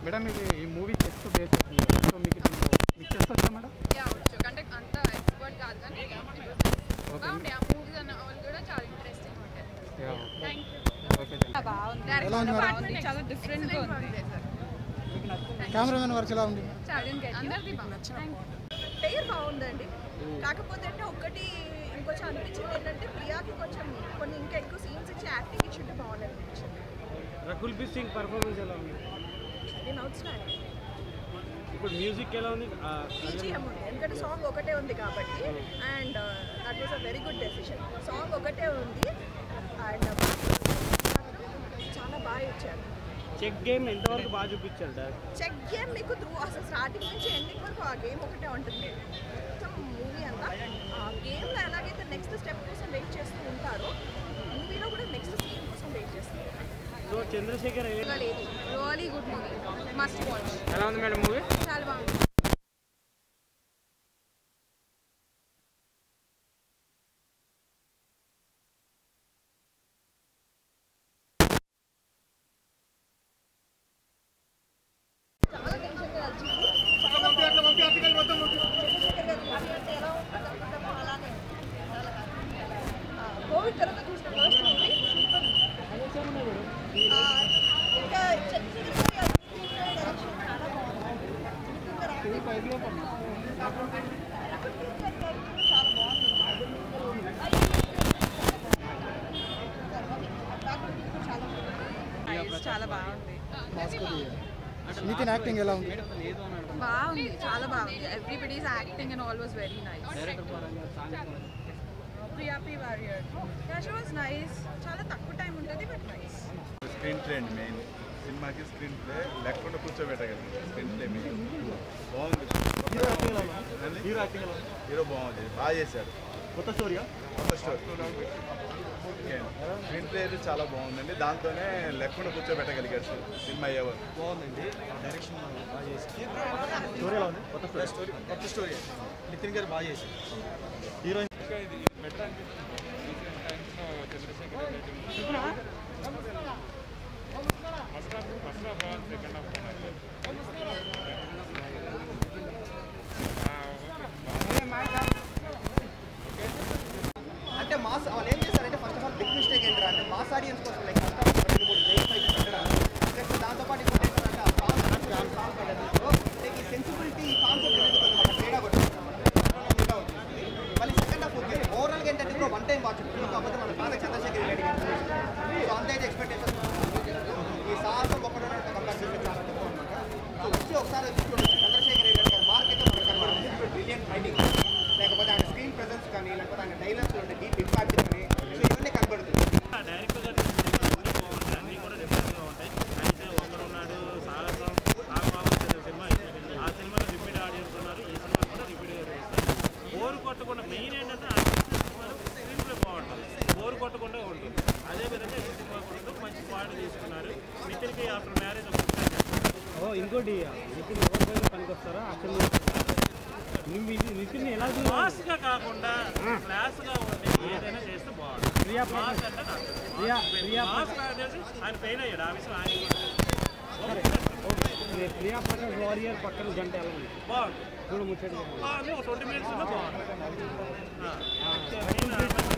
Madam ఇది ఈ movie chess base అవుతుంది సో మీకు దీంట్లో మీకు చెస్ వచ్చా మేడం యా వచ్చు అంటే అంత ఎక్స్పర్ట్ కాదు కానీ ఓకే బాగుంటాయి ఆ మూవీస్ అన్న వాళ్ళు కూడా చాలా ఇంట్రెస్టింగ్ ఉంటాయి యా థ్యాంక్ ఓకే బాగుంది ఎలా ఉంది మేడం? బాగుంది చాలా డిఫరెంట్ గా ఉంది కెమెరామెన్ వర్క్ ఎలా ఉంది అందరిది బాగుంది పేరు బాగుందండి కాకపోతే అంటే ఒక్కటి ఇంకొంచెం అనిపించింది ఏంటంటే ప్రియాకి కొంచెం కొన్ని ఇంకా ఎక్కువ సీన్స్ ఇచ్చి యాక్టింగ్ ఇచ్చింటే బాగుంది అనిపించింది రకుల్ బి సింగ్ పర్ఫార్మెన్స్ ఎలా ఉంది నేను అవుతున్నాను ఇప్పుడు మ్యూజిక్ ఎలా ఉంది ఆ, బీజిఎం ఉంది ఎందుకంటే సాంగ్ ఒకటే ఉంది కాబట్టి and that was a very good decision song ఒకటే ఉంది అండ్ చాలా బాగా ఇచ్చారు చెక్ గేమ్ ఎంతవరకు బాగా చూపించారు డైరెక్ట్ చెక్ గేమ్ మీకు త్రూ అసలు స్టార్టింగ్ నుంచి ఎండింగ్ వరకు ఆ గేమ్ ఒకటే ఉంటుంది మొత్తం మూవీ అంతా ఆ గేమ్లో ఎలాగైతే నెక్స్ట్ స్టెప్ కోసం వెయిట్ చేస్తూ ఉంటారో మూవీలో కూడా నెక్స్ట్ సీన్ కోసం వెయిట్ చేస్తారు సో చంద్రశేఖర్ ఏ- లేదు really good movie must watch ఎలా ఉంది మేడం మూవీ చాలా బాగుంది చాలా టెన్షన్గా నచ్చింది చంద్రశేఖర్ గారు మూవీ అంటే ఎలా ఉంటుందో అనుకుంటామో అలానే ఉంది. చాలా బాగుంది. ఆ, కోవిడ్ తర్వాత చూసిన ఫస్ట్ మూవీ ఇంకా చంద్రశేఖర్ గారి డైరెక్షన్ చాలా బాగుంది నితిన్ గారి acting చాలా బాగుంది చాలా బాగుంది నితిన్ యాక్టింగ్ ఎలా ఉంది బాగుంది చాలా బాగుంది everybody's acting and all was very nice ప్రియాపి Varrier yeah she was nice చాలా తక్కువ టైం ఉంటుంది బట్ నైస్ స్క్రీన్ ప్లే అండి మెయిన్ సినిమాకి స్క్రీన్ ప్లే లేకుండా కూర్చోబెట్టగలిగింది స్క్రీన్ ప్లే మెయిన్ బాగుంది ఏంది? హీరో బాగుంది బాగా చేశాడు కొత్త స్టోరీయా కొత్త స్టోరీ స్క్రీన్ ప్లే అయితే చాలా బాగుందండి దాంతోనే లేకుండా కూర్చోబెట్టగలిగాడు సినిమా అయ్యేవారు బాగుందండి డైరెక్షన్ బాగా చేసి స్టోరీ ఎలా ఉంది కొత్త స్టోరీ స్టోరీ కొత్త స్టోరీ నితిన్ గారు బాగా చేశారు హీరోయిన్ అంటే మాస్ వాళ్ళు ఏం చేశారంటే first of all big mistake ఏంటంటే అంటే మాస్ ఆడియన్స్ కోసం లైక్ కష్టపడి రెండు మూడు రేట్స్ అయితే పెట్టడం నెక్స్ట్ దాంతోపాటు ఇంకోటి ఏంటంటే ఆ సాంగ్ సాంగ్ సాంగ్ పెట్టడం లైక్ ఈ సెన్సిబిలిటీ ఈ కాన్సెప్ట్ అనేది కొంచెం మనకు తేడా కొట్టింది మళ్ళీ సెకండ్ హాఫ్ ఓకే ఓవరాల్గా ఏంటంటే ఇప్పుడు వన్ టైం వాచ్ కాకపోతే మన ఫాదర్ చంద్రశేఖర్ రిలేటెడ్ సో అంతే అయితే ఎక్స్పెక్టేషన్ ఈ సాహసం ఒకటి కంపేర్ చేస్తే చాలా తక్కువ అనమాట సో వచ్చి ఒకసారి వచ్చి చూడండి చంద్రశేఖర్ రెడ్డి గారి మార్క్ అయితే మనకు కనబడుతుంది బ్రిలియంట్ ఫైటింగ్ లేకపోతే ఆయన స్క్రీన్ ప్రెజెన్స్ కానీ లేకపోతే ఆయన డైలాగ్స్ ఉండే డీప్ ఇంపాక్ట్ కానీ సో ఇవన్నీ కనబడుతుంది డైరెక్టర్ గారు అన్నీ బాగుంటాయి అన్నీ కూడా డిఫరెంట్గా ఉంటాయి అయితే ఒకరు ఉన్నాడు సాహసం నాకు బాగుంటుంది సినిమా ఆ సినిమాలో రిపీట్ ఆడియన్స్ ఉన్నారు ఈ సినిమా కూడా రిపీట్ బోర్ కొట్టకుండా మెయిన్ ఏంటంటే స్క్రీన్ ప్లే బాగుంటుంది బోర్ కొట్టకుండా ఉంటుంది అదే విధంగా ఈ సినిమా కూడా ఉంటుంది. మంచి పాట తీసుకున్నారు నితిన్కి ఆఫ్టర్ మ్యారేజ్ ఓ ఇంకోటి నితిన్ ఎవరికైనా పనికి వస్తారా అసలు నితిన్ ఎలా క్లాస్గా కాకుండా క్లాస్గా ఉండి ఏదైనా చేస్తే బాగుంటుంది ప్రియా మాస్ అంటే నాకు ప్రియా ప్రియా మాస్ అనేది ఆయన ఫెయిల్ అయ్యాడు ఆ విషయం ఆయన ప్రియా ప్రకాష్ వారియర్ పక్కన గంట ఎలా ఉంది బాగుంది చూడు ముచ్చట బాగుంది ఒక ట్వంటీ మినిట్స్ ఉన్నా బాగుంది ఆ, ఆ,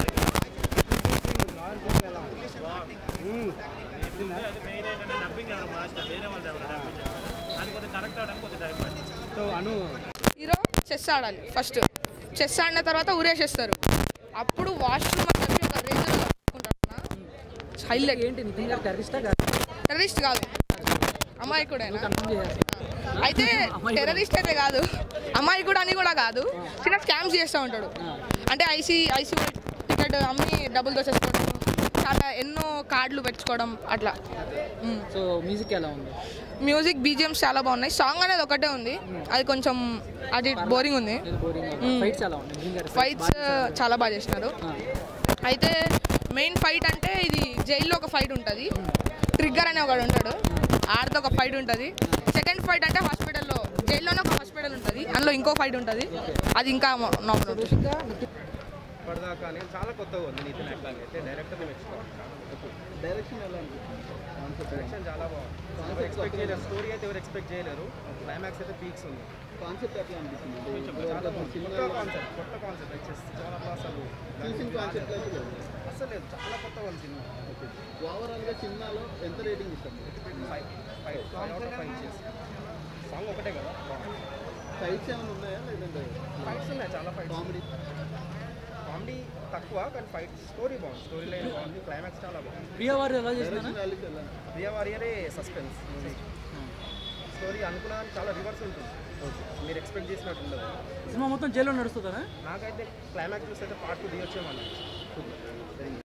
బాగుంది. అది మెయిన్ ఏంటంటే డబ్బింగ్ ఎవరు మాస్టర్ వేరే వాళ్ళు ఎవరు డబ్బింగ్ అది కొద్దిగా కరెక్ట్ అవడానికి కొద్దిగా టైం పడుతుంది సో అను హీరో చెస్ ఆడాలి ఫస్ట్ చెస్ ఆడిన తర్వాత ఊరేసేస్తారు అప్పుడు వాష్రూమ్ అని చెప్పి ఒక రేంజ్ హైలైట్ ఏంటి నితిన్ గారు టెర్రరిస్ట్ కాదు అమ్మాయి కూడా అయితే టెర్రరిస్ట్ అయితే కాదు అమ్మాయి కూడా అని కూడా కాదు చిన్న స్కామ్స్ చేస్తూ ఉంటాడు అంటే ఐసీ ఐసీ టికెట్ అమ్మి డబ్బులు దోచేసుకోవడం చాలా ఎన్నో కార్డులు పెట్టుకోవడం అట్లా మ్మ్. సో మ్యూజిక్ ఎలా ఉంది మ్యూజిక్ బీజిఎమ్స్ చాలా బాగున్నాయి సాంగ్ అనేది ఒకటే ఉంది అది కొంచెం అది బోరింగ్ ఉంది మ్మ్. ఫైట్స్ ఎలా ఉంది నితిన్ గారి ఫైట్స్ చాలా బాగా చేసినారు అయితే మెయిన్ ఫైట్ అంటే ఇది జైల్లో ఒక ఫైట్ ఉంటుంది ట్రిగ్గర్ అనే ఒకడు ఉంటాడు ఆడితో ఒక ఫైట్ ఉంటుంది సెకండ్ ఫైట్ అంటే హాస్పిటల్లో జైల్లోనే ఒక హాస్పిటల్ ఉంటుంది అందులో ఇంకో ఫైట్ ఉంటుంది అది ఇంకా నార్మల్ ఇప్పటిదాకా నేను చాలా కొత్తగా ఉంది నితిన్ యాక్టింగ్ అయితే డైరెక్టర్ మెచ్చుకోవాలి డైరెక్షన్ ఎలా అనిపిస్తుంది డైరెక్షన్ చాలా బాగుంది ఎవరు ఎక్స్పెక్ట్ చేయలేరు స్టోరీ అయితే ఎవరు ఎక్స్పెక్ట్ చేయలేరు క్లైమాక్స్ అయితే పీక్స్ ఉంది కాన్సెప్ట్ ఎట్లా అనిపిస్తుంది చాలా బాగుంది కొత్త కాన్సెప్ట్ కొత్త కాన్సెప్ట్ చెస్ చాలా బాగా అసలు చూసిన కాన్సెప్ట్ అయితే లేదు అసలు లేదు చాలా కొత్తగా ఉంది సినిమా ఓవరాల్గా సినిమాలో ఎంత రేటింగ్ ఇస్తాం five five five out of five ఇచ్చేసి సాంగ్ ఒకటే కదా ఫైట్స్ ఏమైనా ఉన్నాయా లేదంటే ఫైట్స్ ఉన్నాయి చాలా ఫైట్స్ కామెడీ కామెడీ తక్కువ కానీ ఫైట్ స్టోరీ బాగుంది స్టోరీ లైన్ బాగుంది క్లైమాక్స్ చాలా బాగుంది ప్రియా వారు ఎలా చేసినారా డైరెక్షన్ వాల్యూస్ ఎలా రియా వారియరే సస్పెన్స్ స్టోరీ అనుకున్న దానికి చాలా రివర్స్ ఉంటుంది మీరు ఎక్స్పెక్ట్ చేసినట్టు ఉండదు సినిమా మొత్తం జైల్లో నడుస్తుందా నాకైతే క్లైమాక్స్ చూస్తే అయితే పార్ట్ టూ దిగొచ్చేమన్నా